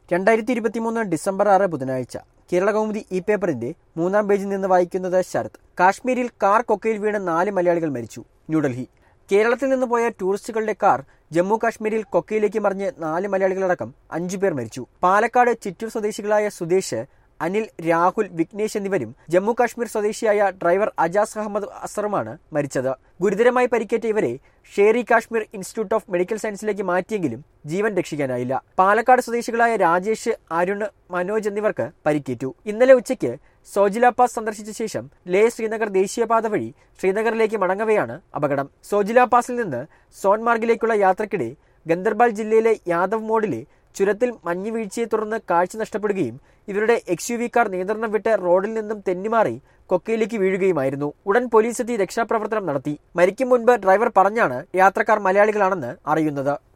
രണ്ടായിരത്തി ഇരുപത്തിമൂന്ന് ഡിസംബർ ആറ് ബുധനാഴ്ച കേരള കൗമുദി ഇ പേപ്പറിന്റെ മൂന്നാം പേജിൽ നിന്ന് വായിക്കുന്നത് ശരത് കാശ്മീരിൽ കാർ കൊക്കയിൽ വീണ് നാല് മലയാളികൾ മരിച്ചു ന്യൂഡൽഹി കേരളത്തിൽ നിന്ന് പോയ ടൂറിസ്റ്റുകളുടെ കാർ ജമ്മു കാശ്മീരിൽ കൊക്കയിലേക്ക് മറിഞ്ഞ് നാല് മലയാളികളടക്കം അഞ്ചു പേർ മരിച്ചു പാലക്കാട് ചിറ്റൂർ സ്വദേശികളായ സുദേശ് അനിൽ രാഹുൽ വിഘ്നേഷ് എന്നിവരും ജമ്മു കാശ്മീർ സ്വദേശിയായ ഡ്രൈവർ അജാസ് അഹമ്മദ് അസറുമാണ് മരിച്ചത് ഗുരുതരമായി പരിക്കേറ്റ ഇവരെ Sheri Kashmir institute of medical സയൻസിലേക്ക് മാറ്റിയെങ്കിലും ജീവൻ രക്ഷിക്കാനായില്ല പാലക്കാട് സ്വദേശികളായ രാജേഷ് അരുൺ മനോജ് എന്നിവർക്ക് പരിക്കേറ്റു ഇന്നലെ ഉച്ചയ്ക്ക് സോജില പാസ് സന്ദർശിച്ച ശേഷം ലേ ശ്രീനഗർ ദേശീയപാത വഴി ശ്രീനഗറിലേക്ക് മടങ്ങവെയാണ് അപകടം സോജില പാസിൽ നിന്ന് സോൻമാർഗിലേക്കുള്ള യാത്രക്കിടെ ഗന്ദർബാൽ ജില്ലയിലെ യാദവ് മോഡിലെ ചുരത്തിൽ മഞ്ഞ് വീഴ്ചയെ തുടർന്ന് കാഴ്ച നഷ്ടപ്പെടുകയും ഇവരുടെ എക്സ് യു വി കാർ നിയന്ത്രണം വിട്ട് റോഡിൽ നിന്നും തെന്നിമാറി കൊക്കയിലേക്ക് വീഴുകയുമായിരുന്നു ഉടൻ പോലീസ് എത്തി രക്ഷാപ്രവർത്തനം നടത്തി മരിക്കും മുൻപ് ഡ്രൈവർ പറഞ്ഞാണ് യാത്രക്കാർ മലയാളികളാണെന്ന് അറിയുന്നത്